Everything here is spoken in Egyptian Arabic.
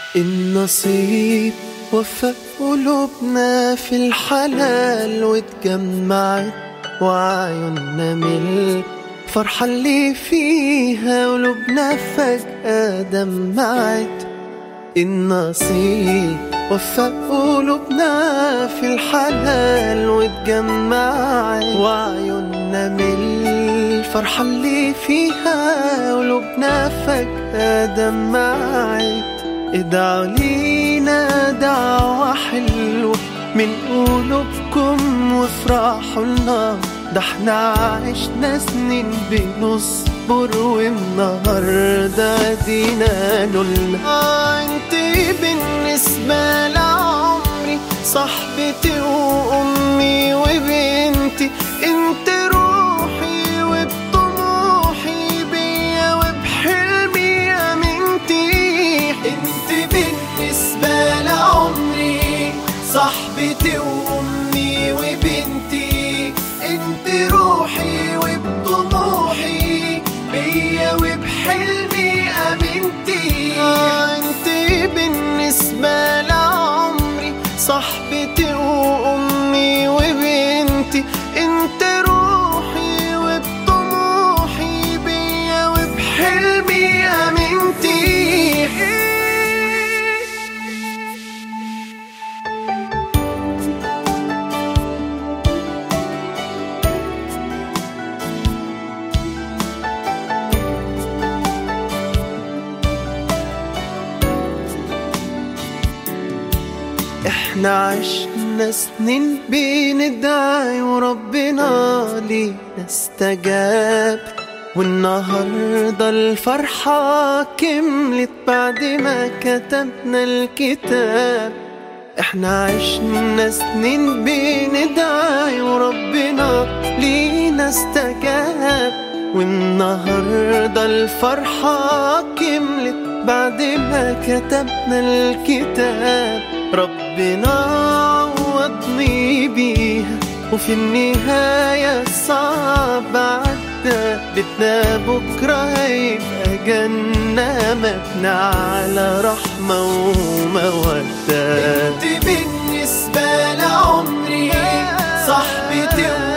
النصيب وفق قلوبنا في الحلال واتجمعت وعيوننا من الفرحة اللي فيها قلوبنا فجأة دمعت النصيب وفق قلوبنا في الحلال واتجمعت وعيوننا من الفرحة اللي فيها قلوبنا فجأة دمعت ادعوا لينا دعوة حلوة من قلوبكم وافرحوا لنا ده احنا عشنا سنين بنصبر والنهارده دينا نقولها انت بالنسبة لعمري صاحبتي وامي وبنتي انت روحي وبطموحي بيا وبحلمي امنتي انت بالنسبة لعمري صاحبتي وامي وبنتي انت روحي وبطموحي بيا وبحلمي امنتي انت بالنسبة لعمري صاحبتي وامي وبنتي انت روحي وبطموحي بيا وبحلمي امنتي احنا عشنا سنين بندعي وربنا لينا استجاب والنهاردة الفرحة كملت بعد ما كتبنا الكتاب احنا عشنا سنين بندعي وربنا لينا استجاب والنهاردة الفرحة كملت بعد ما كتبنا الكتاب ربنا عوضني بيها وفي النهاية الصعب عدى بيتنا بكرة هيبقى جنة مبنى على رحمة ومودة انت بالنسبة لعمري صاحبتي